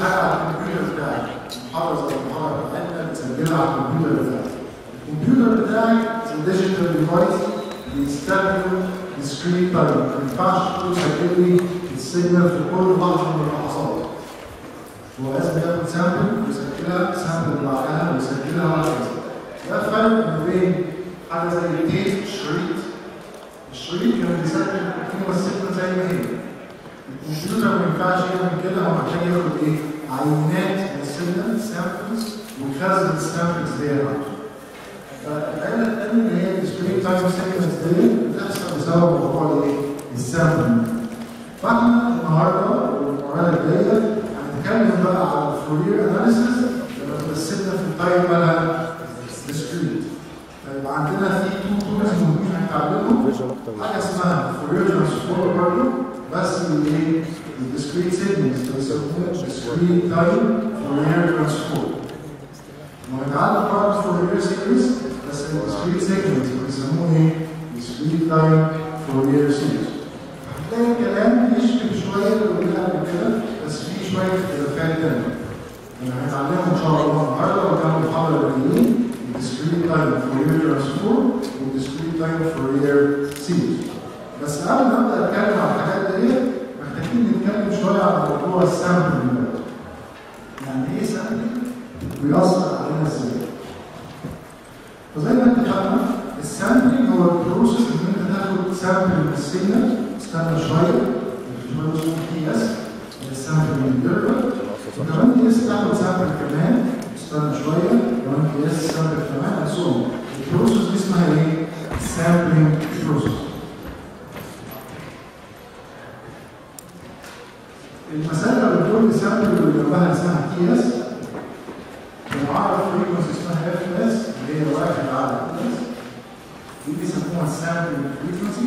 حاجه على الكمبيوتر بتاعي محافظه زي المحاضره بتاعتنا بتسجلها على الكمبيوتر بتاعي الكمبيوتر بتاعي ديجيتال ديفايس بيستخدم ديسكريت تايم ما ينفعش تسجل لي السيجنال في كل لحظه من اللحظات هو لازم ياخد سامبل ويسجلها سامبل اللي بعدها ويسجلها وهكذا ده الفرق ما بين حاجه زي التيب شريط الشريط كان بيسجل القيمه السيجنال زي ما هي الكمبيوتر ما ينفعش يعمل كده هو محتاج ياخد ايه؟ عينات من السيجنال سامبلز ويخزن السامبلز دي عنده فالآلة الثانية اللي هي الديسكريت تايم سيجنالز دي بتحصل بسبب موضوع الايه؟ السامبل فاحنا النهارده والمره الجايه هنتكلم بقى على الفورير اناليسيس لما تمثلنا في التايم مالها ديسكريت فيبقى عندنا في تو تولز مهمين هنتعلمهم حاجه اسمها فورير ترانسفورم برضه بس الايه؟ الديسكريت سيجنالز بيسموها ديسكريت تايم فورير ترانسفورم وهنتعلم برضه فورير سيريز بس الديسكريت سيجنالز بيسموه ايه؟ ديسكريت تايم فورير سيريز هتلاقي الكلام يشبه شويه اللي قلنا قبل كده بس في شويه اختلافات تانيه. يعني هنتعلمها ان شاء الله النهارده وكمان المحاضره الجايين الديسكريت تايم فورير ترانسفورم والديسكريت تايم فورير سيريز. بس قبل ما ابدا اتكلم عن الحاجات دي محتاجين نتكلم شويه عن موضوع السامبلنج ده. يعني ايه سامبلنج؟ ويأثر علينا ازاي؟ فزي ما اتفقنا السامبلنج هو البروسيس ان انت تاخد سامبل من السيجنال استنى شويه الجمال اسمه تي اس السامبل من الدرجه وكمان تي اس تاخد سامبل كمان استنى شويه كمان تي اس سامبل كمان اسوم البروسيس دي اسمها ايه؟ سامبلنج بروسيس المسألة اللي بتقول لي سامبل اللي جنبها اسمها تي اس بنعرف فريكونسي اسمها اف اس اللي هي واحد على تي اس دي بيسموها سامبل فريكونسي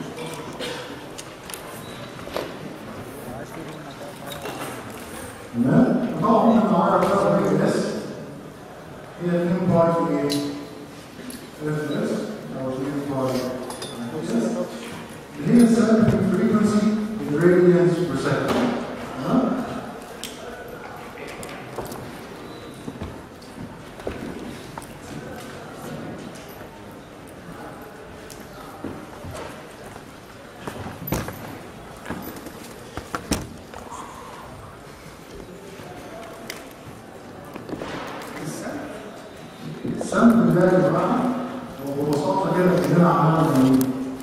تمام وطبعا ممكن نعرف بقى ايه اس هي 2 باي في ايه؟ اف اس او 2 باي اس اللي هي سامبل فريكونسي in radians per second تمام؟ السامبل ده يا جماعه هو ببساطه كده كلنا عملنا ايه؟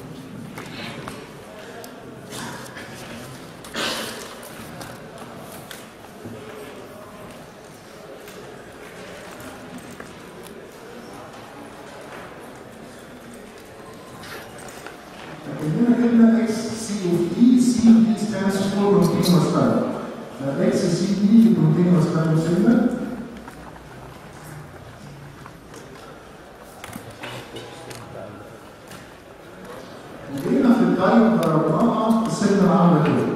عندنا كلمه اكس سي اوف اي سي دي stands for continuous time فاكس سي دي في continuous time signal وجينا في التايم ضربناها السيجنال عامله كده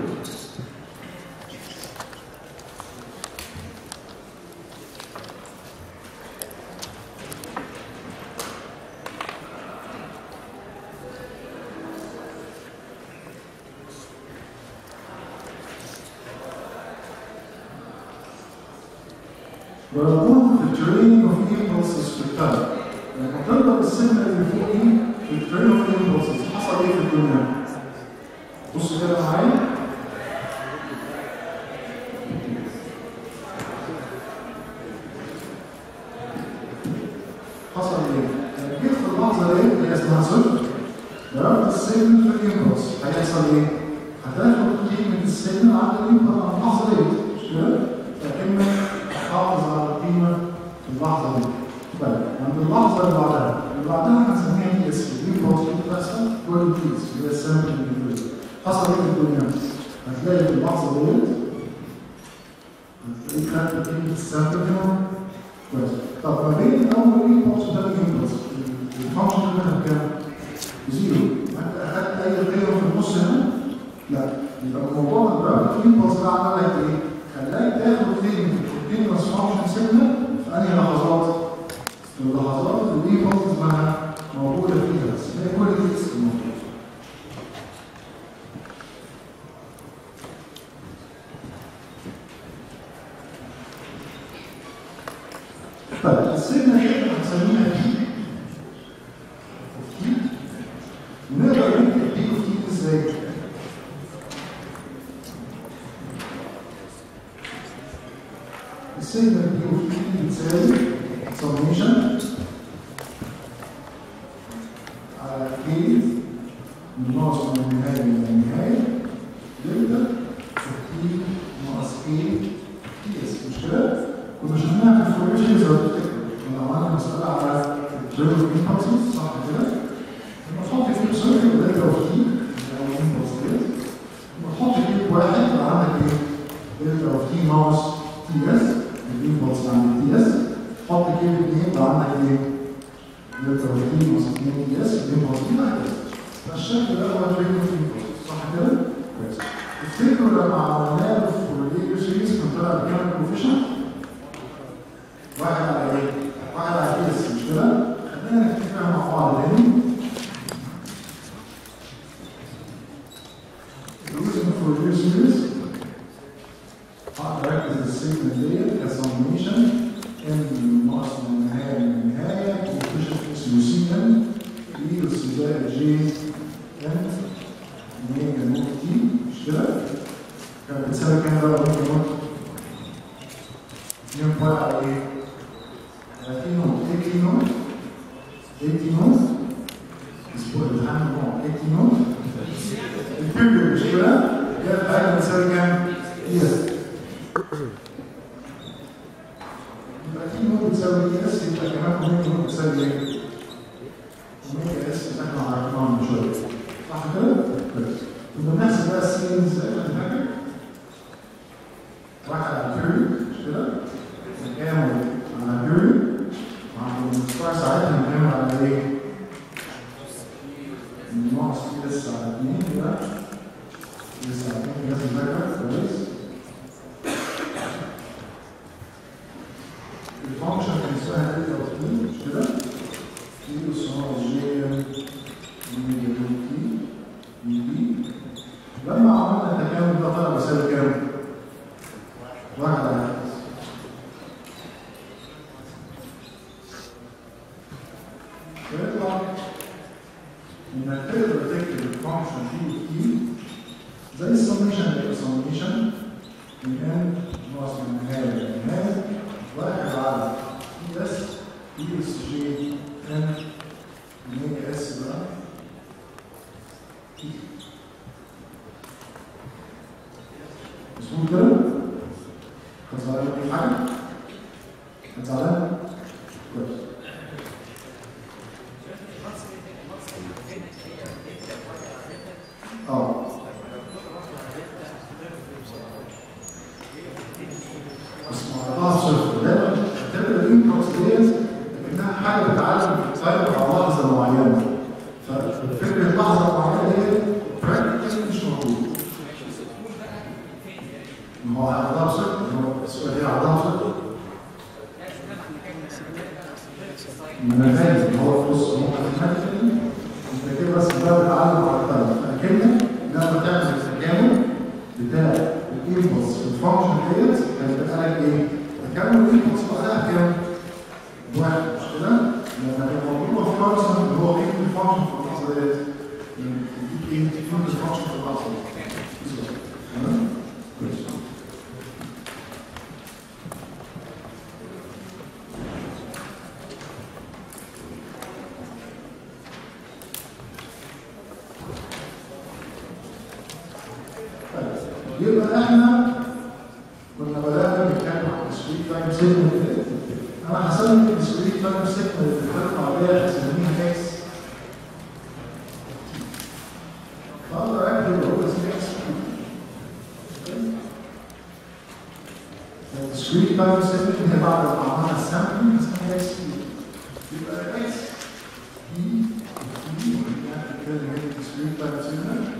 ونقوم في التريننج اوف امبulses في التايم لما تضرب السيجنال اللي فوق دي في التريننج اوف امبulses حصل ايه في الدنيا؟ بص كده معايا حصل ايه؟ لما جيت في اللحظه دي اللي هي اسمها صفر ضربت السيجنال في الامبلس هيحصل ايه؟ هتاخد قيمه السيجنال عند الامبلس على اللحظه دي مش كده؟ فكانك تحافظ على القيمه في اللحظه دي طيب عند اللحظه اللي بعدها اللي بعدها هنسميها دي اس دي بوزيتيف بتحصل كل ديز اللي هي السامبل اللي حصل ايه في الدنيا؟ هتلاقي في اللحظه ديت هتلاقيك خدت قيمه السامبل هنا كويس طب ما بين اول امبلس وثاني امبلس الفانكشن اللي كان كام؟ زيرو انت اخدت اي قيمه في النص هنا؟ لا يبقى الموضوع ده ضربت امبلس ده عمل لك ايه؟ خلاك تاخد قيمه الكونتينوس فانكشن سيجنال في انهي لحظات؟ في اللحظات اللي دي فانكشن معاها موجوده فيها بس هي كل دي اسم موجود بنسميها بيك اوف تي ونقدر نكتب بيك اوف تي ازاي؟ السيجنال بي اوف تي بتساوي سميشن على كي ناقص من النهاية من النهاية دلتا تي ناقص كي تي اس مش كده؟ كنا شفناها في الفورميشن زي ما تفتكر كنا عملنا مسألة على الجيرل امبلسز صح كده؟ لما تحط فيه سيركل دلتا اوف تي او امبلس كده لما تحط فيه واحد يبقى عندك ايه؟ دلتا اوف تي ناقص تي اس الامبلس عند تي اس حط كده اثنين يبقى عندك ايه؟ دلتا اوف تي ناقص 2 تي اس الامبلس دي وهكذا فالشكل ده هو الريجولار امبلس صح كده؟ كويس تفتكروا لما عملناه في الريجولار سيريز كان طلع بكام كوفيشنت؟ واحد على ايه؟ واحد على كيس مش كده؟ خلينا نفتكرها مع بعض تاني الريزن فور ريفيو سيريز هقدر اركز السيجنال ديت كسميشن ان ناقص من النهايه من النهايه كوفيشنت اسمه سيجنال اي اس زائد جي ان ميجا نوت تي مش كده؟ كانت بتساوي كام بقى ميجا نوت؟ 2 باي على ايه؟ 30 نوت 80 نوت 80 نوت اسبوع الامتحان نوع 80 نوت البيبل مش كده؟ كده حاجه بتساوي كام؟ اس يبقى تي نوت بتساوي اس يبقى كمان اوميجا نوت بتساوي ايه؟ اوميجا اس اللي احنا عرفناها من شويه صح كده؟ كويس يبقى بنحسب بقى السين ازاي فاكر؟ واحد على البيريود مش كده؟ نكامل على البيريود وعند المستوى ساعتها نكامل على ايه؟ ناقص في اس على 2 كده اس على 2 لازم نذاكر كويس الفانكشن كان اسمها دلتا اوف تي مش كده؟ تي يساوي جي ام ميجا تي دي بي لما عملنا التكامل ده طلع بيساوي كام؟ واحد على خمسة. فيطلع انك تقدر تكتب الفانكشن دي وتي زي السميشن اللي سميشن من ان ناقص من النهايه للنهايه واحد على اي اس اي اس جي ان ميجا اس بقى تي مظبوط كده؟ كان زعلان من حاجه؟ كان زعلان؟ كويس اه بس معرضها صفر دايما تعتبر الانبوتس ديت انها حاجه بتتعلم سايبر على لحظه معينه ففكره لحظه معينه ديت براكتيكال مش موجود ما هو عرضها صفر هو السؤال ده عرضها صفر ما انا فاهم هو بص هو ماثيماتيكالي انت كده بس ده بتتعلم على الطرف فاكرنا لما تعمل التكامل بتاع الانبوتس في الفانكشن ديت هيبقى لك ايه؟ تكامل الانبوتس بعدها كام؟ واحد مش كده؟ لما يبقى موضوع في مثلا اللي هو ايه الفانكشن في اللحظه ديت يديك ايه؟ تفهم الفانكشن في اللحظه ديت تمام؟ كويس يبقى احنا كنا بدأنا نتكلم عن السويت تايم سيجنال انا حسبت السويت تايم سيجنال اللي بتطلع بيها هسميها اكس فاقدر اكتب اقول اسمها اكس السويت تايم سيجنال هي بعد ما عملنا السامبل اسمها اكس يبقى اكس دي دي يعني كده السويت تايم سيجنال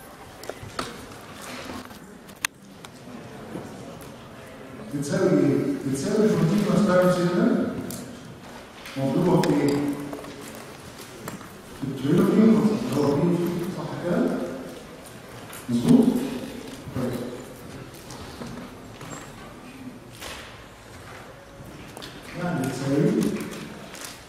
بتساوي ايه؟ بتساوي الكونتينوس تايم سيجنال مضروبه في ايه؟ في التريلو اللي هو بي صح كده؟ مظبوط؟ طيب يعني بتساوي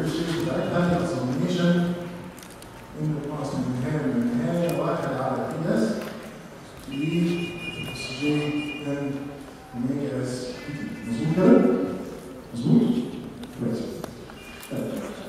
الفورير سيريز بتاعتها اكزامينيشن ان ناقص من النهايه من النهايه واحد على بي اس في اس جي ان اوميجا اس بي تي مظبوط كده؟ مظبوط؟ كويس طيب.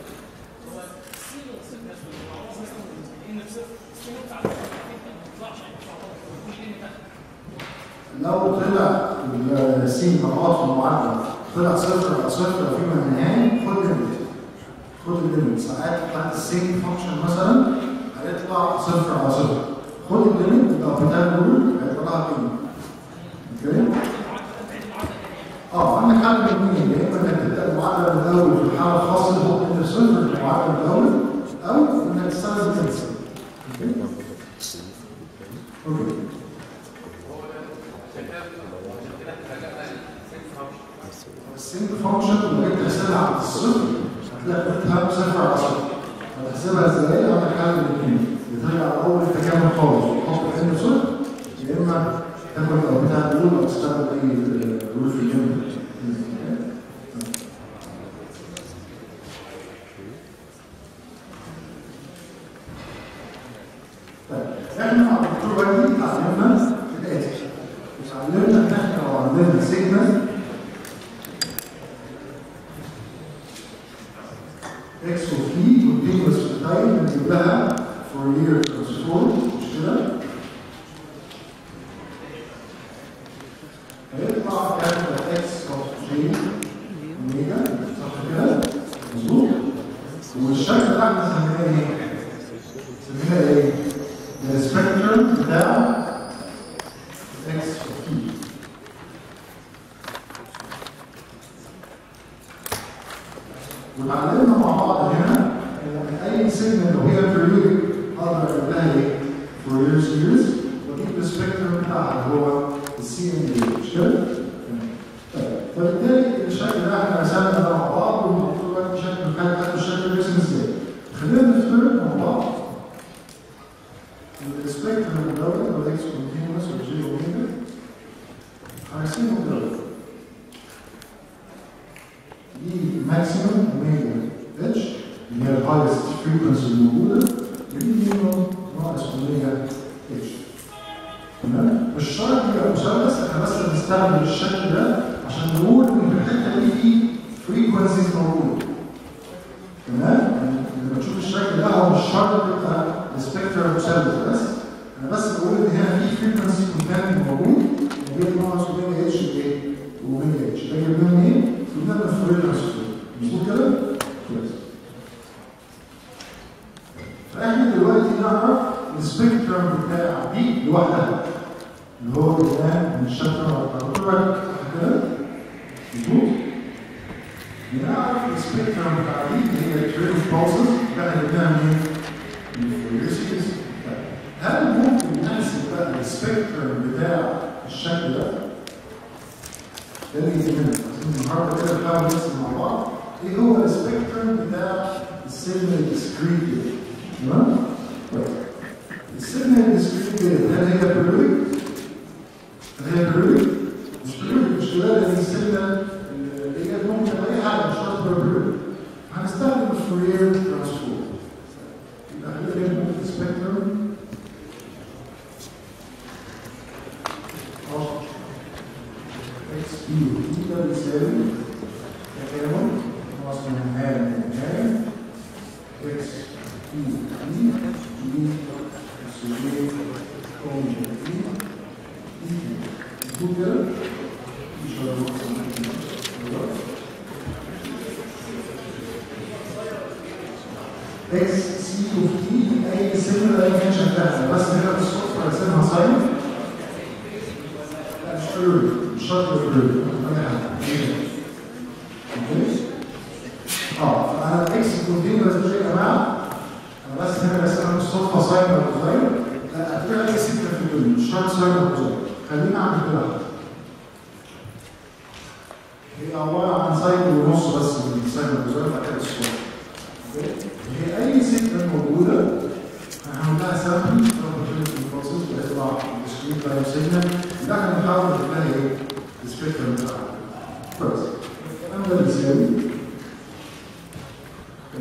لو طلع السين نقاط في المعادله طلع صفر او صفر او فيما النهايه خد الليمت خد الليمت ساعات بتاعت السين فانكشن مثلا هيطلع صفر على صفر خد الليمت لو بتاع دول هيطلع لها قيمه اوكي اه عندك حل من اثنين يا اما انك تبدا المعادله من الاول في الحاله الخاصه اللي هو انت صفر في المعادله من الاول او انك تستخدم الليمت اوكي اوكي السنج فانكشن لما جيت تحسبها عند الصفر هتلاقي قيمتها صفر على صفر هتحسبها ازاي؟ عندك حل من اثنين بترجع لاول التكامل خالص وتحط ان صفر يا اما تاخد لو بتاع دول او تستخدم اي رول في الجنب طيب احنا مع الدكتور وجدي اتعلمنا الاتي اتعلمنا ان احنا لو عندنا سيجنال x of t continuous في التايم بنجيب لها فورير ترانسفورم مش كده؟ هيطلع كابيتال x of j اوميجا صح كده؟ مظبوط؟ والشكل ده احنا سميناه ايه؟ سميناه ايه؟ السبكترم بتاع x of t وتعلمنا مع بعض هنا ان اي سيجنال لو هي بريودك اقدر اجيب لها ايه؟ فورير سيريز واجيب السبيكترم بتاعها اللي هو السي ان دي مش كده؟ طيب فبالتالي الشكل ده احنا رسمنا ده مع بعض والمفروض دلوقتي شكل الحاجه بتاعته الشكل بيرسم ازاي؟ خلينا نفترض مع بعض ان السبيكترم دوت اللي هو اكس كونتينوس وجي اوميجا هنقسمه دوت دي ماكسيمم اوميجا اتش اللي هي الهايست فريكونسي الموجوده ودي مينيمم ناقص اوميجا اتش تمام مش شرط يبقى مثلث احنا بس بنستخدم الشكل ده عشان نقول ان في الحته دي في فريكونسيز موجوده تمام يعني لما تشوف الشكل ده هو مش شرط يبقى السبكترم مثلث بس انا بس بقول ان هنا في فريكونسي كونتنت موجود وبين ناقص اوميجا اتش ايه؟ واوميجا اتش ده جايبين منين؟ قلنا الفورير ترانسفورم مظبوط كده؟ كويس فاحنا دلوقتي نعرف السبيكترم بتاع دي لوحدها اللي هو جبناه من الشابتر بتاع كده مظبوط؟ بنعرف السبيكترم بتاع دي اللي هي التريد بولسز ده احنا جبناها منين؟ من الفورير سيريز هل ممكن نحسب بقى السبيكترم بتاع الشكل ده؟ ده اللي يهمنا النهارده كده بنحاول نرسم مع بعض ايه هو السبيكترم بتاع السيجنال ديسكريت تمام؟ طيب السيجنال ديسكريت هل هي بيريودك؟ هل هي بيريودك؟ مش بيريودك مش كده لان السيجنال اللي هي ممكن اي حاجه مش شرط تبقى بيريودك هنستخدم الفورير ترانسفورم يبقى خلينا نكتب السبيكترم اكس بي وثيتا بيساوي تكامل ناقص من النهاية من النهاية اكس بي بي بي اس جي اوميجا بي بي مظبوط كده؟ مش ولا ناقص اكس سي اوف تي اي سيجنال اي كان شكلها بس هنا بالصدفه رسمها ساين لا مش بيريود مش شرط بيريود اه فانا الاكس كونتينوس دي يا جماعه انا بس هنا رسمها بالصدفه ساين ولا كوزاين لا هتبقى اي سيجنال في الدنيا مش شرط ساين ولا كوزاين خلينا اعمل كده هي عباره عن ساين ونص بس من ساين وكوزاين بعد كده الصفر هي اي سيجنال موجوده هنعملها سامبل بروسيس بيطلع ديسكريت تايم سيجنال ده احنا بنحاول نلاقي ايه السبيكترم بتاعها كويس الكلام ده بيساوي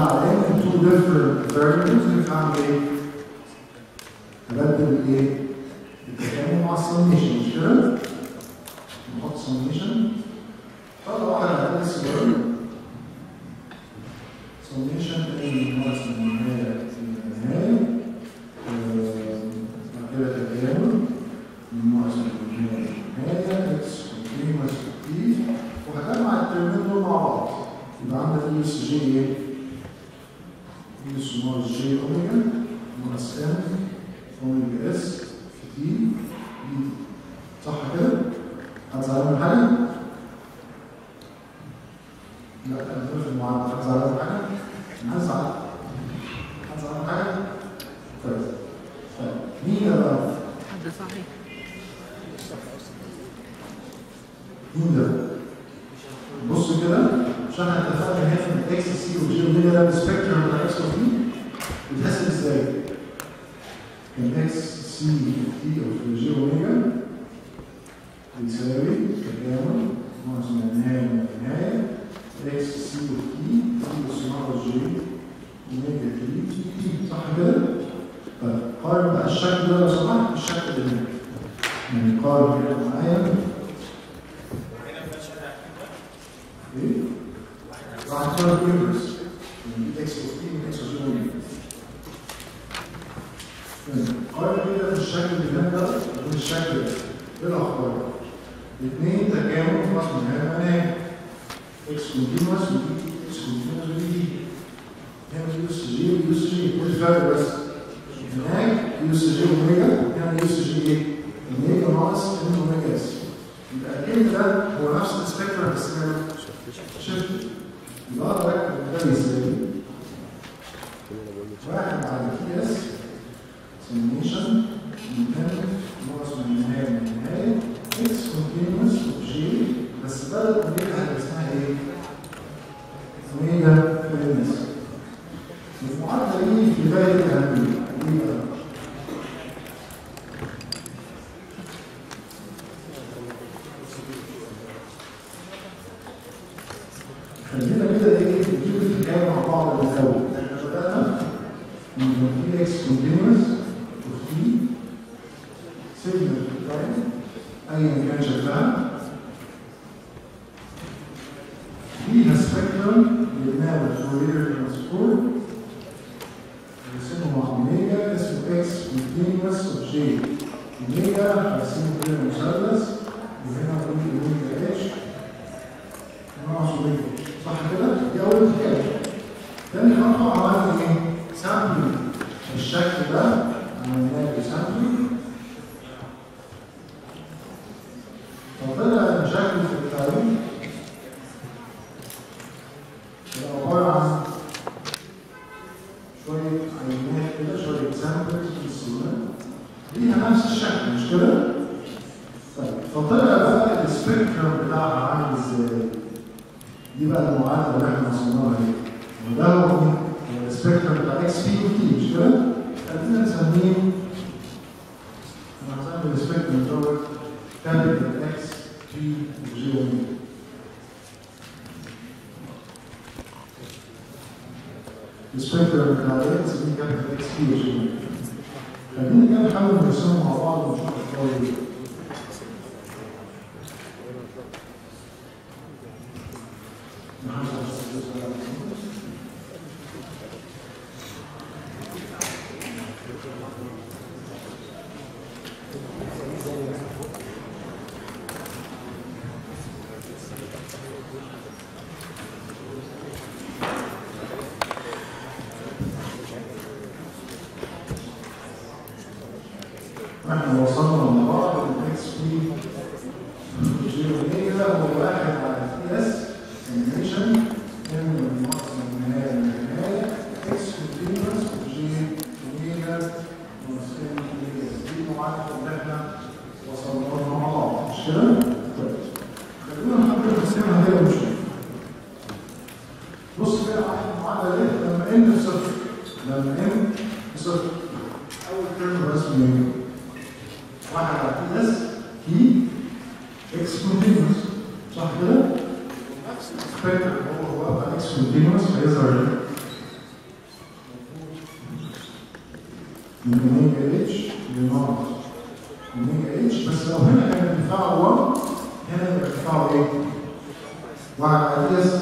على ان تو ديفرنت فاريبلز ينفع ايه؟ نبدل الايه؟ التكامل مع السميشن مش كده؟ نحط سميشن طلع واحد على السؤال سميشن ان ناقص من النهايه النهايه بعد كده تكامل من ناقص من النهايه النهايه اكس كونتينوس تي وهجمع الترمين دول مع بعض يبقى عندك اي اس جي ايه؟ اي اس ناقص جي اوميجا ناقص ام اوميجا اس في تي دي صح كده؟ هتزعل من حاجه؟ لا انا في المعادله هتزعل من حاجه؟ انا هزعل هزعل من حاجه؟ كويس طيب مين ده بقى؟ ده صحيح مين ده؟ بص كده عشان احنا اتفقنا هنا ان اكس سي وجي اوميجا ده السبيكترم بتاع اكس وتي بيتحسب ازاي؟ ان اكس سي تي اوف جي اوميجا بيساوي تكامل ناقص من النهايه من النهايه اكس سي اوف تي تي اس ناقص جي اوميجا تي تي تي صح كده؟ طيب قارن بقى الشكل ده لو سمحت بالشكل اللي هنا يعني قارن كده معايا ايه؟ راح اختار الانفرس من اكس اوف تي من اكس اوف جي اوميجا قارن كده في الشكل اللي هنا ده وفي الشكل ده ايه الاخبار؟ الاثنين تكامل خلاص من هنا لهنا اكس كونتينوس ودي اكس كونتينوس ودي دي هنا يو اس جي ويو اس جي ايه الفرق بس؟ هناك يو اس جي اوميجا هنا يو اس جي ايه؟ اوميجا ناقص ان اوميجا اس يبقى الان ده هو نفس السبيكترم بس هنا شفت يبقى اقدر اكتب ده يساوي واحد على تي اس سميشن من هنا ناقص من النهايه من النهايه اكس كونتينوس جي بس بدل اوميجا هيبقى اسمها ايه؟ اوميجا فيرنس المعادله دي في بدايه الاهميه دي بقى خلينا كده ايه نجيب الحكايه مع بعض من الاول احنا بدانا من في اكس كونتينوس وفي سيجنال تايم ايا كان شكلها فيها سبيكترم جبناه بالفورير ترانسفورم نرسمه مع اوميجا اسمه اكس كونتينوس وجي اوميجا هرسمه كده مثلث وهنا اقول اوميجا اتش ناقص اوميجا صح كده؟ دي اول حكايه تاني خطوه عملنا ايه؟ سامبل بالشكل ده عملناه بسامبل فطلع المشاكل في التعليم هي عبارة عن شوية عينات كده شوية سامبلز في السنة ليها نفس الشكل مش كده؟ طيب فطلع بقى السبيكترم بتاعها عامل ازاي؟ دي بقى المعادلة اللي احنا وصلنا لها دي وده هو مين؟ هو السبيكترم بتاع اكس بي وتي مش كده؟ خلينا نسميه انا هسمي السبيكترم دوت كابيتال اكس بي وجي اوميجا السبيكترم بتاع اكس بي كابيتال اكس بي وجي اوميجا خلينا كده نحاول نرسمهم مع بعض ونشوف الفايل ايه احنا وصلنا مع بعض الاكس بي جي اوميجا هو واحد على تي اس سميشن ام من ناقص من النهايه من النهايه اكس كونتينوس جي اوميجا ناقص ام اوميجا دي المعادله اللي احنا وصلنا لها مع بعض مش كده؟ طيب خلينا نحاول نرسمها كده ونشوف بص كده على المعادله دي لما ان صفر لما ان صفر اول ترم رسمي ايه؟ واحد على تي اس في اكس كونتينوس صح كده؟ نفس السبيكتر هو هو بقى اكس كونتينوس هيظهر من اوميجا اتش لناقص اوميجا اتش بس لو هنا كان ارتفاعه 1 هنا يبقى ارتفاعه ايه؟ 1 على اس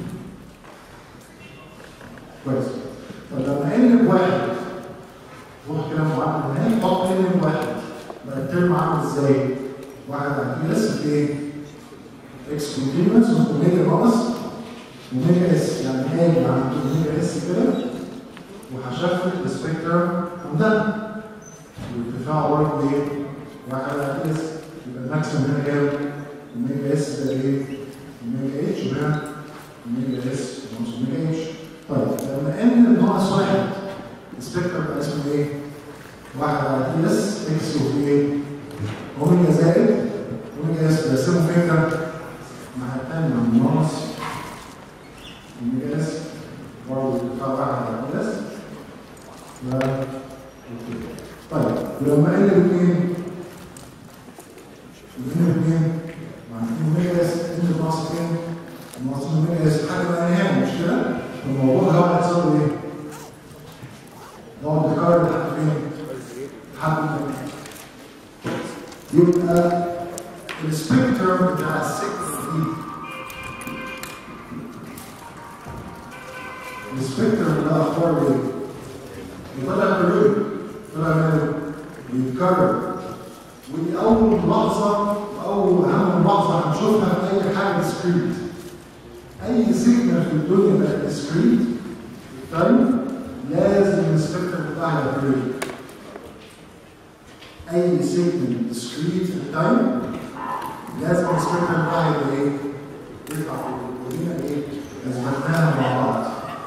كويس طب لما ان بواحد روح كده معادله هنا حط ان بواحد بقى الترم عامل ازاي؟ واحد على اس في ايه؟ اكس كونتينوس اوميجا ناقص اوميجا اس يعني هاجي عند اوميجا اس كده وهشفت السبيكترم عندنا وارتفاعه برضه ايه؟ واحد على اس يبقى الماكسيمم هنا كام؟ اوميجا اس ده ايه؟ اوميجا اتش وهنا اوميجا اس ناقص اوميجا اتش طيب لما ان ناقص واحد السبيكترم بقى اسمه ايه؟ واحد على تي اس اكس وفي ايه؟ اوميجا زائد اوميجا اس بقسمه فين كام؟ مع الثاني مع ناقص اوميجا اس برضه ارتفاع واحد على تي اس طيب ولما قل الاثنين الاثنين الاثنين مع اوميجا اس ان ناقص اثنين ناقص اوميجا اس حاجه بقى نهائي مش كده؟ الموضوع ده هيحصل ايه؟ نقعد نكرر لحد فين؟ لحد يبقى السبيكترم بتاع السيجنال دي السبيكترم ده اخباره ايه؟ طلع كلهم طلع ماله؟ بيتكرر ودي اول ملاحظه واول اهم ملاحظه هنشوفها في اي حاجه ديسكريت اي سيجنال في الدنيا بقت ديسكريت طيب لازم السبيكترم بتاعها يتكرر اي سيجنال ديسكريت في التايم لازم السبيكترم بتاعها يبقى ايه؟ يطلع فوق ودينا ايه؟ اثبتناها مع بعض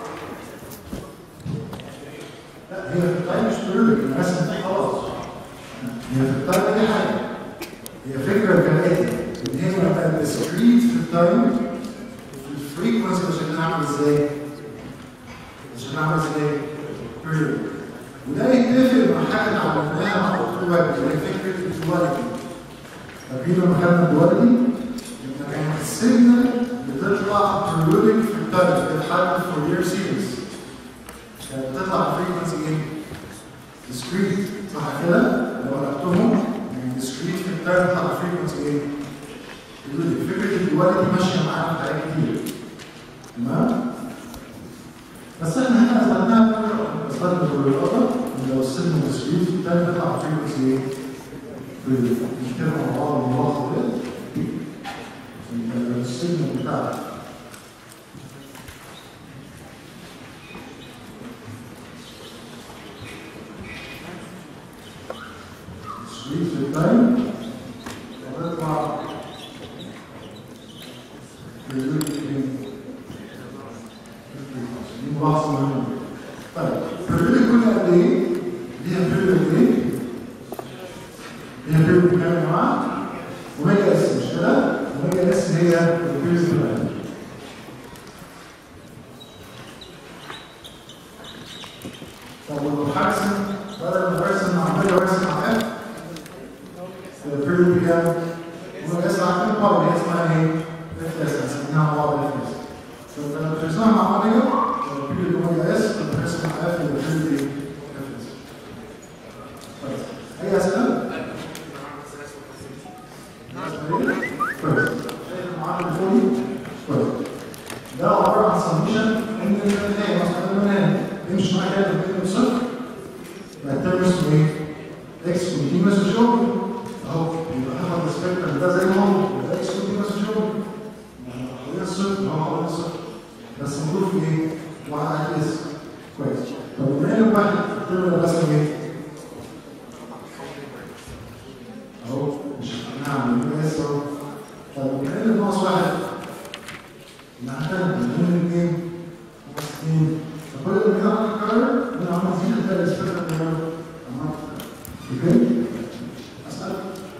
لا هي في التايم مش بيريودك الرسم دي خلاص هي في التايم دي حاجه هي فكره كالاتي ان هي لما ديسكريت في التايم في الفريكونسي عشان نعمل ازاي؟ عشان نعمل ازاي؟ بيريود وده يتفق مع حاجه عملناها مع دكتور وجدي اللي هي فكره الدواليتي فاكرين لما خدنا الدواليتي؟ ان كانت السيجنال بتطلع بيريودك في التايم بتتحدد فورير سيريز كانت بتطلع فريكونسي ايه؟ ديسكريت صح كده؟ لو ربطهم يعني ديسكريت في التايم بتطلع فريكونسي ايه؟ بيريودك فكره الدواليتي ماشيه معانا في حاجات كتير تمام؟ بس احنا هنا اثبتناها اثبتنا بالرياضه ان لو السن ديسكريت في التايم بيطلع فريكونسي ايه؟ بيريودك نتكلم مع بعض الملاحظه دي السن بتاعك سويت في التايم وتطلع بيقول دي ملاحظه مهمه طيب بيقول كل قد ايه؟ ليها بيريود ايه؟ ليها بيريود كام يا جماعه؟ اوميجا اس مش كده؟ اوميجا اس هي البيريود بتاعتها طب ولو حاسم بدل ما برسم مع اوميجا برسم مع اف البيريود بكام؟ اوميجا اس عارفين بعض اللي هي اسمها ايه؟ اف اس هنسميها مع بعض اف اس فلما بترسمها مع اوميجا البيريود اوميجا اس لما بترسم مع اف البيريود ايه؟ اف اس كويس اي اسئله؟ كويس شايف المعادله اللي فوق دي؟ كويس ده عباره عن سميشن ان النهايه مثلا النهايه يمشي معاك كده بين صفر يبقى الترم اسمه ايه؟ اكس كونتينوس شغل اهو يبقى هاخد السبيكترم ده زي ما هو يبقى اكس كونتينوس شغل حوالين الصفر اهو حوالين الصفر بس موجود في ايه؟ واحد على اس كويس طب بما ان واحد الترم ده اسمه ايه؟ اهو مش نعم يبقى اس اهو طب بما ان ناقص واحد نعتمد من الاثنين ناقص اثنين فكل ما يلا يتكرر من عمل زيادة تلاقي السبيكترم بتاعه عمال اوكي؟ اسال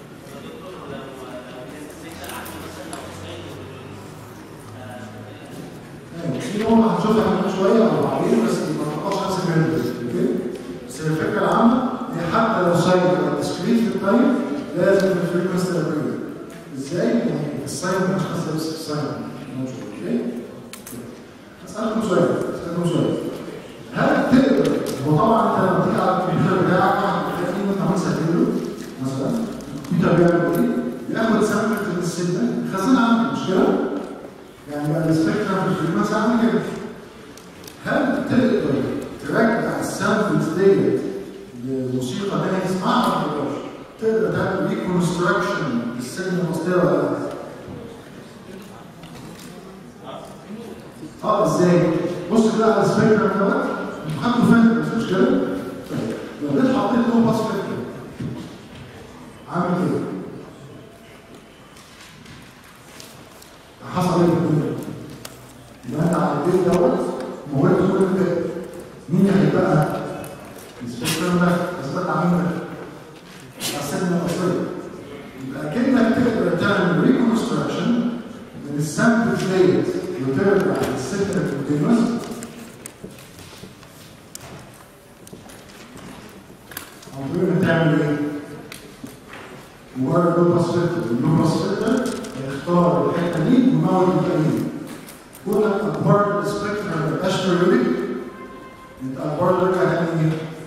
في نوع هنشوفها كمان شويه او بعدين بس ما تبقاش نفس الفيديو اوكي؟ بس الفكره العامه هي حتى لو ساين او ديسكريت في التايم لازم الفريكونسي تبقى ازاي؟ يعني الساين مش خاصه بس الساين موجود اوكي؟ اسالكم سؤال اسالكم سؤال هل تقدر وطبعا انت لما تيجي على الكمبيوتر بتاعك ديت لموسيقى تانية تسمعها ما تقدرش تقدر تعمل ريكونستراكشن للسيجنال المصرية ولا لا؟ اه ازاي؟ بص كده على السبيكر دوت حطه فين بس مش كده؟ طيب لو جيت حطيت له باس فلتر عامل كده حصل ايه في الدنيا؟ يبقى انت على البيت دوت مواد كل كده مين هيبقى؟ السبيكر ده اثبت عامل ده السنه الاصليه يبقى كانك تقدر تعمل ريكونستراكشن من السامبل ديت وترجع للسكه الكونتينوس او تقدر تعمل ايه؟ مجرد لو باس فلتر اللو باس فلتر هيختار الحته دي ويموت الباقيين كل اكبر السبيكتر ما يبقاش بيريودك انت اكبر ترجع تعمل ايه؟